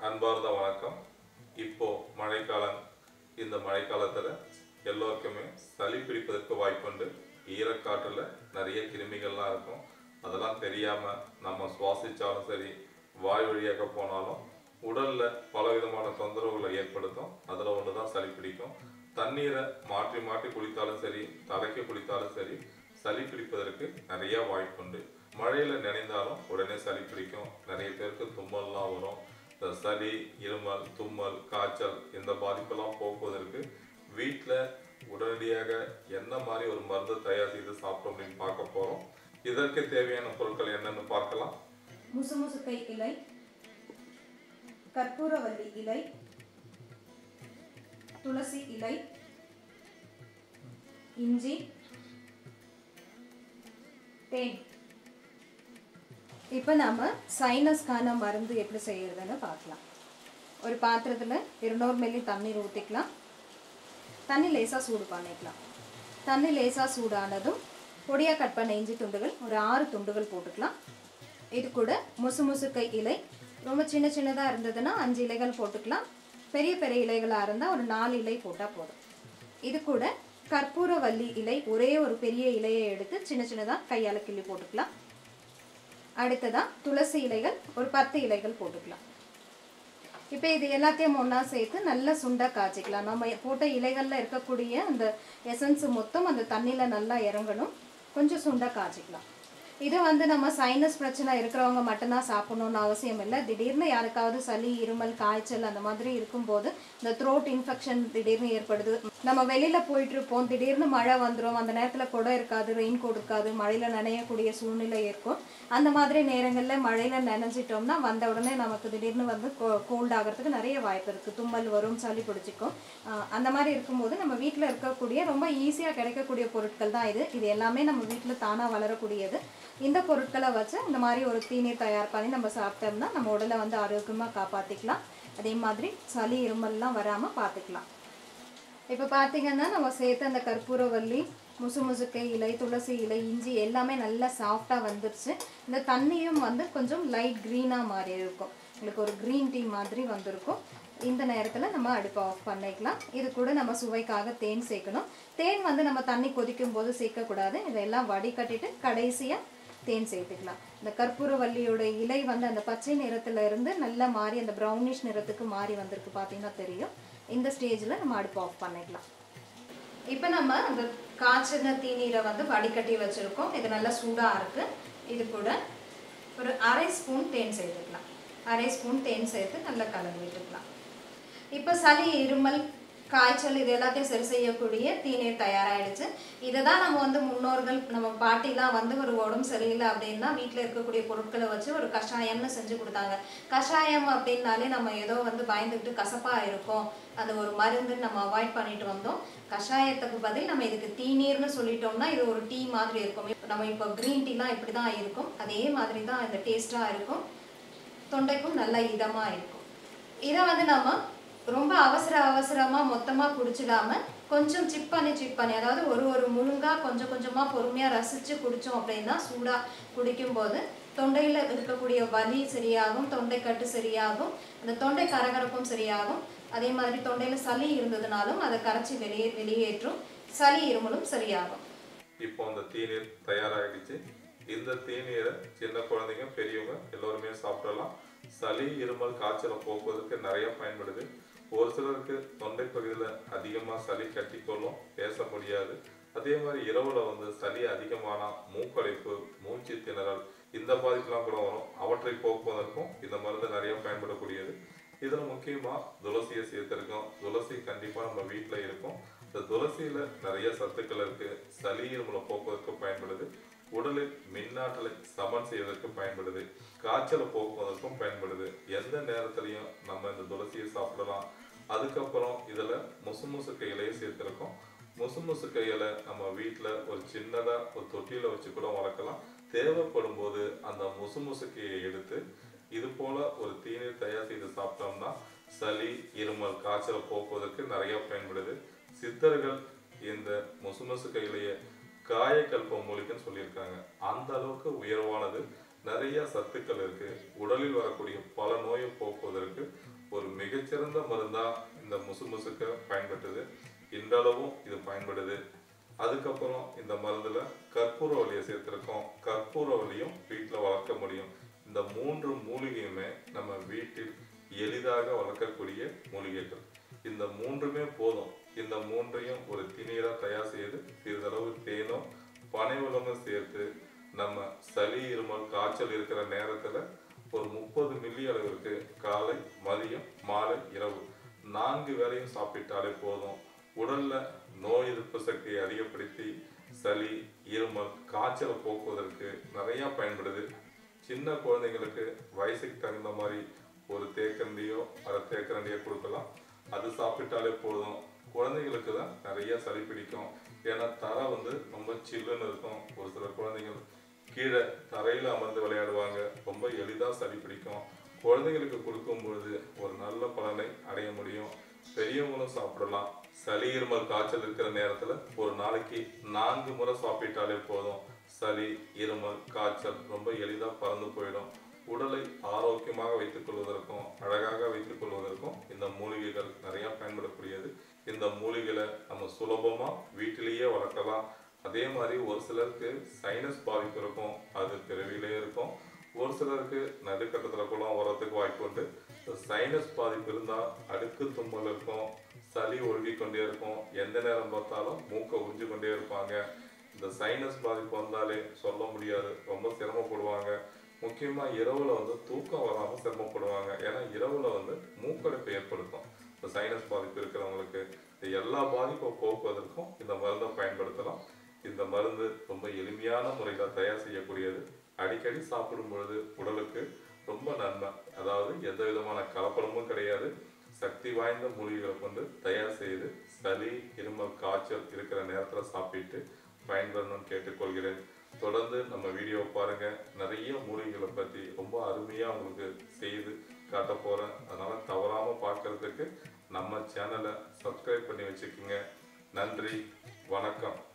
அன்பார்ந்த வணக்கம் இப்போ மழைக்காலம் இந்த மழைக்காலத்தில் எல்லோருக்குமே சளி பிடிப்பதற்கு வாய்ப்புண்டு ஈரக்காற்றில் நிறைய கிருமிகள்லாம் இருக்கும் அதெல்லாம் தெரியாமல் நம்ம சுவாசிச்சாலும் சரி வாய் வழியாக போனாலும் உடலில் பலவிதமான தொந்தரவுகளை ஏற்படுத்தும் அதில் ஒன்று தான் சளி பிடிக்கும் தண்ணீரை மாற்றி மாற்றி குளித்தாலும் சரி தலைக்கு குளித்தாலும் சரி சளி பிடிப்பதற்கு நிறைய வாய்ப்புண்டு மழையில் நினைந்தாலும் உடனே சளி பிடிக்கும் நிறைய பேருக்கு தும்மல்லாம் வரும் இந்த சளி இருமல் தும்மல் காய்ச்சல் இந்த பாதிப்பெல்லாம் போக்குவதற்கு வீட்டில் உடனடியாக என்ன மாதிரி ஒரு மருந்து தயார் செய்து சாப்பிட்டோம் அப்படின்னு பார்க்க போகிறோம் இதற்கு தேவையான பொருட்கள் என்னன்னு பார்க்கலாம் முசுமுசுக்கை இலை கற்பூரவல்லி இலை துளசி இலை இஞ்சி தேன் இப்போ நாம சைனஸ்க்கான மருந்து எப்படி செய்யறதுன்னு பார்க்கலாம் ஒரு பாத்திரத்தில் இருநூறு மில்லி தண்ணீர் ஊற்றிக்கலாம் தண்ணி லேசாக சூடு பண்ணிக்கலாம் தண்ணி லேசாக சூடானதும் பொடியாக கட் பண்ண இஞ்சி துண்டுகள் ஒரு ஆறு துண்டுகள் போட்டுக்கலாம் இது கூட முசு முசுக்கை இலை ரொம்ப சின்ன சின்னதாக இருந்ததுன்னா அஞ்சு இலைகள் போட்டுக்கலாம் பெரிய பெரிய இலைகளாக இருந்தால் ஒரு நாலு இலை போட்டால் போதும் இது கூட கற்பூரவல்லி இலை ஒரே ஒரு பெரிய இலையை எடுத்து சின்ன சின்னதாக கையால் கிள்ளி போட்டுக்கலாம் அடுத்ததாக துளசி இலைகள் ஒரு பத்து இலைகள் போட்டுக்கலாம் இப்போ இது எல்லாத்தையும் ஒன்றா சேர்த்து நல்லா சுண்டா காய்ச்சிக்கலாம் நம்ம போட்ட இலைகளில் இருக்கக்கூடிய அந்த எசன்ஸ் மொத்தம் அந்த தண்ணியில் நல்லா இறங்கணும் கொஞ்சம் சுண்டா காய்ச்சிக்கலாம் இது வந்து நம்ம சைனஸ் பிரச்சனை இருக்கிறவங்க மட்டும்தான் சாப்பிடணும்னு அவசியம் இல்லை திடீர்னு யாருக்காவது சளி இருமல் காய்ச்சல் அந்த மாதிரி இருக்கும்போது இந்த த்ரோட் இன்ஃபெக்ஷன் திடீர்னு ஏற்படுது நம்ம வெளியில போயிட்டு இருப்போம் திடீர்னு மழை வந்துடும் அந்த நேரத்தில் குடம் இருக்காது ரெயின் கோட் இருக்காது மழையில நனையக்கூடிய சூழ்நிலை இருக்கும் அந்த மாதிரி நேரங்களில் மழையில நனைஞ்சிட்டோம்னா வந்த உடனே நமக்கு திடீர்னு வந்து கோல்ட் ஆகிறதுக்கு நிறைய வாய்ப்பு இருக்கு தும்மல் வரும் சளி பிடிச்சிக்கும் ஆஹ் அந்த மாதிரி இருக்கும்போது நம்ம வீட்டில் இருக்கக்கூடிய ரொம்ப ஈஸியாக கிடைக்கக்கூடிய பொருட்கள் தான் இது இது எல்லாமே நம்ம வீட்டில் தானாக வளரக்கூடியது இந்த பொருட்களை வச்சு இந்த மாதிரி ஒரு தீநீர் தயார் பண்ணி நம்ம சாப்பிட்டோம்னா நம்ம உடலை வந்து ஆரோக்கியமாக காப்பாற்றிக்கலாம் அதே மாதிரி சளி இருமல்லாம் வராமல் பார்த்துக்கலாம் இப்போ பார்த்தீங்கன்னா நம்ம சேர்த்த அந்த கற்பூரவல்லி முசு முசுக்கை இலை துளசி இலை இஞ்சி எல்லாமே நல்லா சாஃப்டாக வந்துருச்சு இந்த தண்ணியும் வந்து கொஞ்சம் லைட் க்ரீனாக மாறி இருக்கும் உங்களுக்கு ஒரு க்ரீன் டீ மாதிரி வந்திருக்கும் இந்த நேரத்தில் நம்ம அடுப்பை ஆஃப் பண்ணிக்கலாம் இது கூட நம்ம சுவைக்காக தேன் சேர்க்கணும் தேன் வந்து நம்ம தண்ணி கொதிக்கும் போது சேர்க்கக்கூடாது இதெல்லாம் வடிகட்டிட்டு கடைசியாக தேன் சேர்த்துக்கலாம் இந்த கற்பூரவல்லியோட இலை வந்து அந்த பச்சை நிறத்துல இருந்து நல்லா மாறி அந்த ப்ரௌனிஷ் நிறத்துக்கு மாறி வந்திருக்கு பார்த்தீங்கன்னா தெரியும் இந்த ஸ்டேஜில் நம்ம அடுப்பு ஆஃப் பண்ணிக்கலாம் இப்போ நம்ம அந்த காய்ச்சின தீநீரை வந்து வடிகட்டி வச்சுருக்கோம் இது நல்லா சூடாக இருக்குது இது கூட ஒரு அரை ஸ்பூன் தேன் சேர்த்துக்கலாம் அரை ஸ்பூன் தேன் சேர்த்து நல்லா கலந்து விட்டுக்கலாம் இப்போ சளி இருமல் காய்ச்சல் இது எல்லாத்தையும் சரி செய்யக்கூடிய தீநீர் தயாராகிடுச்சு இதை தான் நம்ம வந்து முன்னோர்கள் நம்ம பாட்டிலாம் வந்து ஒரு உடம்பு சரியில்லை அப்படின்னா வீட்டில் இருக்கக்கூடிய பொருட்களை வச்சு ஒரு கஷாயம்னு செஞ்சு கொடுத்தாங்க கஷாயம் அப்படின்னாலே நம்ம ஏதோ வந்து பயந்துக்கிட்டு கசப்பாக இருக்கும் அந்த ஒரு மருந்துன்னு நம்ம அவாய்ட் பண்ணிட்டு வந்தோம் கஷாயத்துக்கு பதில் நம்ம இதுக்கு தீநீர்னு சொல்லிட்டோம்னா இது ஒரு டீ மாதிரி இருக்கும் நம்ம இப்போ க்ரீன் டீலாம் இப்படி தான் இருக்கும் அதே மாதிரி தான் இந்த டேஸ்ட்டாக இருக்கும் தொண்டைக்கும் நல்ல இதமாக இருக்கும் இதை வந்து நம்ம ரொம்ப அவசர அவசரமாக மொத்தமாக குடிச்சிடாம கொஞ்சம் சிப் பண்ணி சிப் பண்ணி அதாவது ஒரு ஒரு முழுங்கா கொஞ்சம் கொஞ்சமாக பொறுமையாக ரசித்து குடித்தோம் அப்படின்னா சூடாக குடிக்கும்போது தொண்டையில் இருக்கக்கூடிய வலி சரியாகும் தொண்டைக்கட்டு சரியாகும் அந்த தொண்டை கரகரப்பும் சரியாகும் அதே மாதிரி தொண்டையில் சளி இருந்ததுனாலும் அதை கரைச்சி வெளியே வெளியேற்றும் சளி இருமலும் சரியாகும் இப்போ அந்த தீநீர் தயாராகிடுச்சு இந்த தீநீரை சின்ன குழந்தைங்க பெரியவங்க எல்லோருமே சாப்பிடலாம் சளி இருமல் காய்ச்சலை போக்குவதற்கு நிறைய பயன்படுது ஒரு சிலருக்கு தொண்டை பகுதியில் அதிகமாக சளி கட்டிக்கொள்ளும் பேச முடியாது அதே மாதிரி இரவுல வந்து சளி அதிகமானா மூக்கடைப்பு மூச்சு திணறல் இந்த பாதிப்புலாம் கூட வரும் அவற்றை போக்குவதற்கும் இந்த மருந்து நிறைய பயன்படக்கூடியது இதில் முக்கியமாக துளசியை சேர்த்துருக்கோம் துளசி கண்டிப்பாக நம்ம வீட்டில் இருக்கும் இந்த துளசியில் நிறைய சத்துக்கள் இருக்கு சளி இருமலை போக்குவதற்கு பயன்படுது உடலில் மின்னாற்றலை சமன் செய்வதற்கு பயன்படுது காய்ச்சலை போக்குவதற்கும் பயன்படுது எந்த நேரத்துலையும் நம்ம இந்த துளசியை சாப்பிடலாம் அதுக்கப்புறம் இதில் முசு முசுக்கு இலையை சேர்த்துருக்கோம் முசு முசுக்கு இலை நம்ம வீட்டில் ஒரு சின்னதாக ஒரு தொட்டியில் வச்சு கூட வளர்க்கலாம் தேவைப்படும் போது அந்த முசு முசுக்கையை எடுத்து இது போல ஒரு தீநீர் தயார் செய்து சாப்பிட்டோம்னா சளி இருமல் காய்ச்சலை போக்குவதற்கு நிறைய பயன்படுது சித்தர்கள் இந்த முசுமுசுக்க இலைய காயக்கல்ப மூலிகைன்னு சொல்லியிருக்காங்க அந்த அளவுக்கு உயர்வானது நிறைய சத்துக்கள் இருக்கு உடலில் வரக்கூடிய பல நோயை போக்குவதற்கு ஒரு மிகச்சிறந்த மருந்தா இந்த முசு முசுக்க பயன்பட்டது இன்றளவும் இது பயன்படுது அதுக்கப்புறம் இந்த மருந்துல கற்பூரவல்லியை சேர்த்திருக்கோம் கற்பூரவல்லியும் வீட்டில் வளர்க்க முடியும் இந்த மூன்று மூலிகையுமே நம்ம வீட்டில் எளிதாக வளர்க்கக்கூடிய மூலிகைகள் இந்த மூன்றுமே போதும் இந்த மூன்றையும் ஒரு திணீரா தயார் செய்து சிறிதளவு தேனும் பனை உலமும் சேர்த்து நம்ம சளி இருமல் காய்ச்சல் இருக்கிற நேரத்துல ஒரு முப்பது மில்லி அளவிற்கு காலை மதியம் மாலை இரவு நான்கு வேளையும் சாப்பிட்டாலே போதும் உடல்ல நோய் எதிர்ப்பு சக்தியை அதிகப்படுத்தி சளி இருமல் காய்ச்சலை போக்குவதற்கு நிறைய பயன்படுது சின்ன குழந்தைங்களுக்கு வயசுக்கு தகுந்த மாதிரி ஒரு தேக்கரண்டியோ அரை தேக்கரண்டியோ கொடுக்கலாம் அது சாப்பிட்டாலே போதும் குழந்தைங்களுக்கு தான் நிறைய சளி பிடிக்கும் ஏன்னா தரை வந்து ரொம்ப சில்லுன்னு இருக்கும் ஒரு சில குழந்தைகள் கீழே தரையில் அமர்ந்து விளையாடுவாங்க ரொம்ப எளிதாக சளி பிடிக்கும் குழந்தைங்களுக்கு கொடுக்கும் பொழுது ஒரு நல்ல பலனை அடைய முடியும் பெரியவங்களும் சாப்பிடலாம் சளி இருமல் காய்ச்சல் இருக்கிற நேரத்துல ஒரு நாளைக்கு நான்கு முறை சாப்பிட்டாலே போதும் சளி இருமல் காய்ச்சல் ரொம்ப எளிதா பறந்து போயிடும் உடலை ஆரோக்கியமாக வைத்துக் கொள்வதற்கும் அழகாக வைத்துக் கொள்வதற்கும் இந்த மூலிகைகள் நிறைய பயன்படக்கூடியது இந்த மூலிகைகளை நம்ம சுலபமா வீட்டிலேயே வளர்க்கலாம் அதே மாதிரி ஒரு சிலருக்கு சைனஸ் பாதிப்பு இருக்கும் அது பிறவிலே இருக்கும் ஒரு சிலருக்கு நடுக்கட்டத்துல கூட வரதுக்கு வாய்ப்பு உண்டு சைனஸ் பாதிப்பு இருந்தா அடுக்கு தும்மல் இருக்கும் சளி ஒழுகி கொண்டே இருக்கும் எந்த நேரம் பார்த்தாலும் மூக்கை உறிஞ்சு கொண்டே இருப்பாங்க இந்த சைனஸ் பாதிப்பு வந்தாலே சொல்ல முடியாது ரொம்ப சிரமப்படுவாங்க முக்கியமா இரவுல வந்து தூக்கம் வராம சிரமப்படுவாங்க ஏன்னா இரவுல வந்து மூக்கடைப்பு ஏற்படுத்தும் இந்த சைனஸ் பாதிப்பு இருக்கிறவங்களுக்கு இந்த எல்லா பாதிப்பை போக்குவதற்கும் இந்த மருந்தை பயன்படுத்தலாம் இந்த மருந்து ரொம்ப எளிமையான முறையில் தயார் செய்யக்கூடியது அடிக்கடி சாப்பிடும் பொழுது உடலுக்கு ரொம்ப நன்மை அதாவது எந்த விதமான கலப்படமும் கிடையாது சக்தி வாய்ந்த மூலிகைகளை கொண்டு தயார் செய்து சளி இருமல் காய்ச்சல் இருக்கிற நேரத்தில் சாப்பிட்டு பயன்பெறணும்னு கேட்டுக்கொள்கிறேன் தொடர்ந்து நம்ம வீடியோ பாருங்க நிறைய மூலிகைகளை பற்றி ரொம்ப அருமையாக உங்களுக்கு செய்து காட்ட போகிறேன் அதனால தவறாமல் பார்க்கறதுக்கு நம்ம சேனலை சப்ஸ்கிரைப் பண்ணி வச்சுக்கோங்க நன்றி வணக்கம்